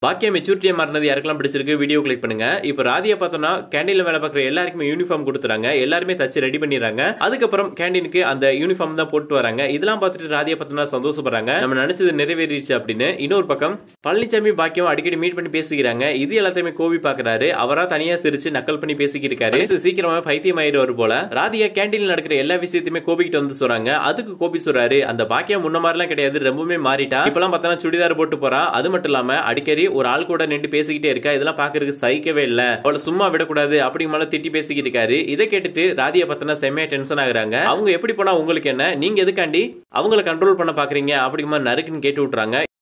பாக்கியா மெச்சூரிட்டியா மாறினது யாருக்கெல்லாம் பிடிச்சிருக்கு வீடியோ கிளிக் பண்ணுங்க இப்போ ராதியா பார்த்தோம்னா கேண்டீன்ல வேலை பார்க்குற எல்லாருக்குமே யூனிஃபார்ம் கொடுத்துறாங்க எல்லாருமே தச்சு ரெடி பண்ணிடுறாங்க அதுக்கப்புறம் கேண்டீனுக்கு அந்த யூனிஃபார்ம் தான் போட்டு வராங்க இதெல்லாம் பார்த்துட்டு ராதியா பார்த்தோம்னா சந்தோஷப்படுறாங்க நம்ம நினைச்சது நிறைவேறிடுச்சு அப்படின்னு இன்னொரு பக்கம் பழனிசாமி பாக்கியம் அடிக்கடி மீட் பண்ணி பேசிக்கிறாங்க இது எல்லாத்தையுமே கோவி பாக்குறாரு அவரா தனியா சிரிச்சு நக்கல் பண்ணி பேசிக்கிட்டு இருக்காரு இது சீக்கிரமா பைத்தியம் ஆயிடுவாரு போல ராதியா கேண்டீன்ல நடக்கிற எல்லா விஷயத்தையுமே கோபிக்கிட்ட வந்து சொல்றாங்க அதுக்கு கோபி சொல்றாரு அந்த பாக்கியம் முன்ன மாதிரிலாம் கிடையாது ரொம்பவுமே மாறிட்டா இப்பெல்லாம் பார்த்தோன்னா சுடிதார் போட்டு போறா அது மட்டும் இல்லாம அடிக்கடி ஒரு ஆள் கூட நின்று பேசிக்கிட்டே இருக்கா இதெல்லாம் பாக்குறதுக்கு சகிக்கவே இல்ல அவளை சும்மா விடக்கூடாது அப்படி மேல திட்டி பேசிக்கிட்டு இருக்காரு இதை கேட்டுட்டு ராதியா பார்த்தோன்னா செம்மையா டென்ஷன் ஆகுறாங்க அவங்க எப்படி போனா உங்களுக்கு என்ன நீங்க எதுக்காண்டி அவங்கள கண்ட்ரோல் பண்ண பாக்குறீங்க அப்படிமா நறுக்குன்னு கேட்டு விட்டுறாங்க